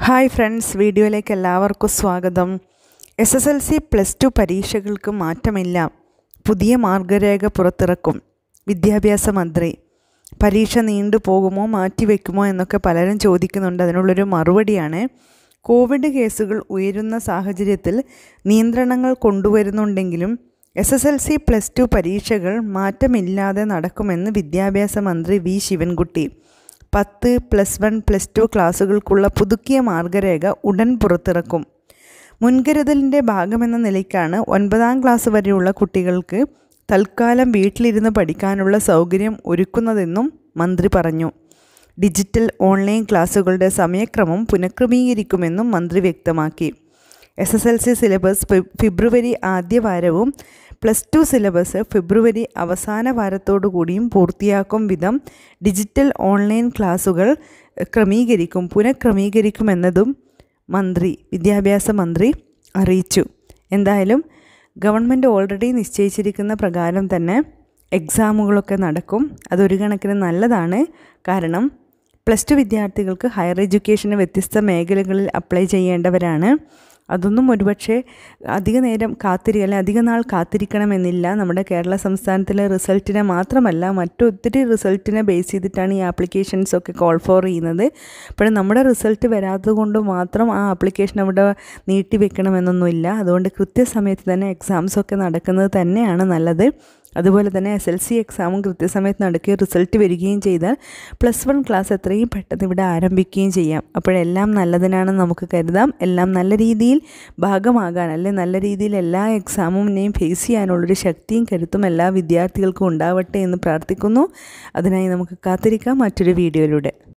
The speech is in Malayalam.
ഹായ് ഫ്രണ്ട്സ് വീഡിയോയിലേക്ക് എല്ലാവർക്കും സ്വാഗതം S S L C plus two പരീക്ഷകൾക്ക് മാറ്റമില്ല പുതിയ മാർഗരേഖ പുറത്തിറക്കും വിദ്യാഭ്യാസ മന്ത്രി പരീക്ഷ നീണ്ടു പോകുമോ മാറ്റിവെക്കുമോ എന്നൊക്കെ പലരും ചോദിക്കുന്നുണ്ട് അതിനുള്ളൊരു മറുപടിയാണ് കോവിഡ് കേസുകൾ ഉയരുന്ന സാഹചര്യത്തിൽ നിയന്ത്രണങ്ങൾ കൊണ്ടുവരുന്നുണ്ടെങ്കിലും S S L C plus two പരീക്ഷകൾ മാറ്റമില്ലാതെ നടക്കുമെന്ന് വിദ്യാഭ്യാസ മന്ത്രി വി ശിവൻകുട്ടി പത്ത് പ്ലസ് വൺ പ്ലസ് ടു ക്ലാസ്സുകൾക്കുള്ള പുതുക്കിയ മാർഗരേഖ ഉടൻ പുറത്തിറക്കും മുൻകരുതലിൻ്റെ ഭാഗമെന്ന നിലയ്ക്കാണ് ഒൻപതാം ക്ലാസ് വരെയുള്ള കുട്ടികൾക്ക് തൽക്കാലം വീട്ടിലിരുന്ന് പഠിക്കാനുള്ള സൗകര്യം ഒരുക്കുന്നതെന്നും മന്ത്രി പറഞ്ഞു ഡിജിറ്റൽ ഓൺലൈൻ ക്ലാസ്സുകളുടെ സമയക്രമം പുനഃക്രമീകരിക്കുമെന്നും മന്ത്രി വ്യക്തമാക്കി S S L C syllabus ഫെബ്രുവരി ആദ്യ വാരവും പ്ലസ് ടു സിലബസ് ഫെബ്രുവരി അവസാന വാരത്തോടു കൂടിയും പൂർത്തിയാക്കും വിധം ഡിജിറ്റൽ ഓൺലൈൻ ക്ലാസുകൾ ക്രമീകരിക്കും പുനഃക്രമീകരിക്കുമെന്നതും മന്ത്രി വിദ്യാഭ്യാസ മന്ത്രി അറിയിച്ചു എന്തായാലും ഗവൺമെൻറ് ഓൾറെഡി നിശ്ചയിച്ചിരിക്കുന്ന പ്രകാരം തന്നെ എക്സാമുകളൊക്കെ നടക്കും അതൊരു കണക്കിന് നല്ലതാണ് കാരണം പ്ലസ് ടു വിദ്യാർത്ഥികൾക്ക് ഹയർ എഡ്യൂക്കേഷന് വ്യത്യസ്ത മേഖലകളിൽ അപ്ലൈ ചെയ്യേണ്ടവരാണ് അതൊന്നും ഒരുപക്ഷെ അധിക നേരം കാത്തിരി അല്ലെങ്കിൽ അധിക നാൾ കാത്തിരിക്കണമെന്നില്ല നമ്മുടെ കേരള സംസ്ഥാനത്തിലെ റിസൾട്ടിനെ മാത്രമല്ല മറ്റൊത്തിരി റിസൾട്ടിനെ ബേസ് ചെയ്തിട്ടാണ് ഈ ആപ്ലിക്കേഷൻസ് ഒക്കെ കോൾ ഫോർ ചെയ്യുന്നത് അപ്പോൾ നമ്മുടെ റിസൾട്ട് വരാത്തത് കൊണ്ട് മാത്രം ആ ആപ്ലിക്കേഷൻ അവിടെ നീട്ടി വെക്കണമെന്നൊന്നുമില്ല അതുകൊണ്ട് കൃത്യസമയത്ത് തന്നെ എക്സാംസ് ഒക്കെ നടക്കുന്നത് തന്നെയാണ് നല്ലത് അതുപോലെ തന്നെ എസ് എൽ സി എക്സാമും കൃത്യസമയത്ത് നടക്കുകയും റിസൾട്ട് വരികയും ചെയ്താൽ പ്ലസ് വൺ ക്ലാസ് എത്രയും പെട്ടെന്ന് ഇവിടെ ആരംഭിക്കുകയും ചെയ്യാം അപ്പോഴെല്ലാം നല്ലതിനാണെന്ന് നമുക്ക് കരുതാം എല്ലാം നല്ല രീതിയിൽ ഭാഗമാകാൻ അല്ലെ നല്ല രീതിയിൽ എല്ലാ എക്സാമിനെയും ഫേസ് ചെയ്യാനുള്ളൊരു ശക്തിയും കരുത്തും എല്ലാ വിദ്യാർത്ഥികൾക്കും ഉണ്ടാവട്ടെ എന്ന് പ്രാർത്ഥിക്കുന്നു അതിനായി നമുക്ക് കാത്തിരിക്കാം മറ്റൊരു വീഡിയോയിലൂടെ